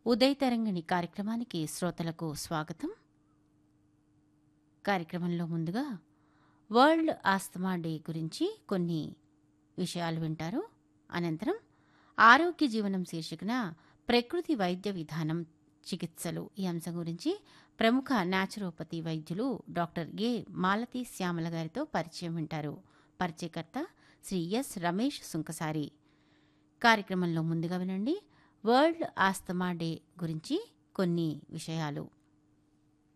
ఉదయ తరంగిణి కార్యక్రమానికి శ్రోతలకు స్వాగతం కార్యక్రమంలో ముందుగా వరల్డ్ ఆస్తమా డే గురించి కొన్ని విషయాలు వింటారు అనంతరం ఆరోగ్య జీవనం శీర్షికన ప్రకృతి వైద్య విధానం చికిత్సలు ఈ అంశం గురించి ప్రముఖ న్యాచురోపతి వైద్యులు డాక్టర్ ఏ మాలతి శ్యామల గారితో పరిచయం వింటారు పరిచయకర్త శ్రీ ఎస్ రమేష్ సుంకసారి కార్యక్రమంలో ముందుగా వినండి వరల్డ్ ఆస్తమా డే గురించి కొన్ని విషయాలు